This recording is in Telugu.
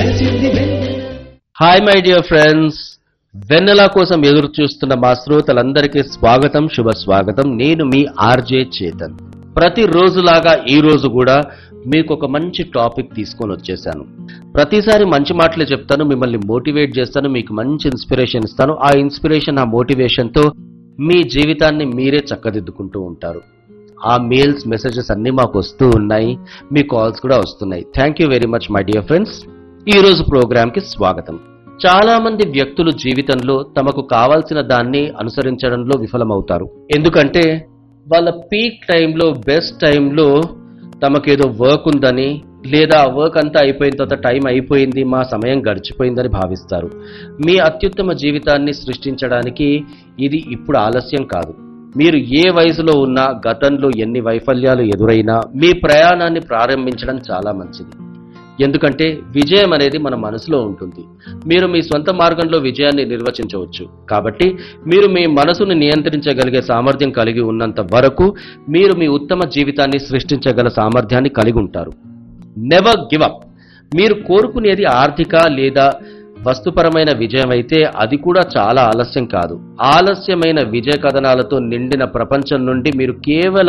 మెరిసింది వెన్నెల హాయ్ మై డియర్ ఫ్రెండ్స్ వెన్నెల కోసం ఎదురు చూస్తున్న మా శ్రోతలందరికీ స్వాగతం శుభ స్వాగతం నేను మీ ఆర్జే చేతన్ ప్రతి రోజులాగా ఈ రోజు కూడా మీకు ఒక మంచి టాపిక్ తీసుకొని వచ్చేసాను ప్రతిసారి మంచి మాటలే చెప్తాను మిమ్మల్ని మోటివేట్ చేస్తాను మీకు మంచి ఇన్స్పిరేషన్ ఇస్తాను ఆ ఇన్స్పిరేషన్ ఆ మోటివేషన్ తో మీ జీవితాన్ని మీరే చక్కదిద్దుకుంటూ ఉంటారు ఆ మెయిల్స్ మెసేజెస్ అన్ని మాకు వస్తూ ఉన్నాయి మీ కాల్స్ కూడా వస్తున్నాయి thank you very much my dear friends ఈ రోజు ప్రోగ్రామ్ కి స్వాగతం చాలా మంది వ్యక్తులు జీవితంలో తమకు కావాల్సిన దాన్ని అనుసరించడంలో విఫలమవుతారు ఎందుకంటే వాళ్ళ పీక్ టైంలో బెస్ట్ టైంలో తమకేదో వర్క్ ఉందని లేదా ఆ వర్క్ అంతా అయిపోయిన తర్వాత టైం అయిపోయింది మా సమయం గడిచిపోయిందని భావిస్తారు మీ అత్యుత్తమ జీవితాన్ని సృష్టించడానికి ఇది ఇప్పుడు ఆలస్యం కాదు మీరు ఏ వయసులో ఉన్నా గతంలో ఎన్ని వైఫల్యాలు ఎదురైనా మీ ప్రయాణాన్ని ప్రారంభించడం చాలా మంచిది ఎందుకంటే విజయం అనేది మన మనసులో ఉంటుంది మీరు మీ సొంత మార్గంలో విజయాన్ని నిర్వచించవచ్చు కాబట్టి మీరు మీ మనసును నియంత్రించగలిగే సామర్థ్యం కలిగి ఉన్నంత వరకు మీరు మీ ఉత్తమ జీవితాన్ని సృష్టించగల సామర్థ్యాన్ని కలిగి ఉంటారు నెవర్ గివ్ అప్ మీరు కోరుకునేది ఆర్థిక లేదా వస్తుపరమైన విజయం అయితే అది కూడా చాలా ఆలస్యం కాదు ఆలస్యమైన విజయ కథనాలతో నిండిన ప్రపంచం నుండి మీరు కేవలం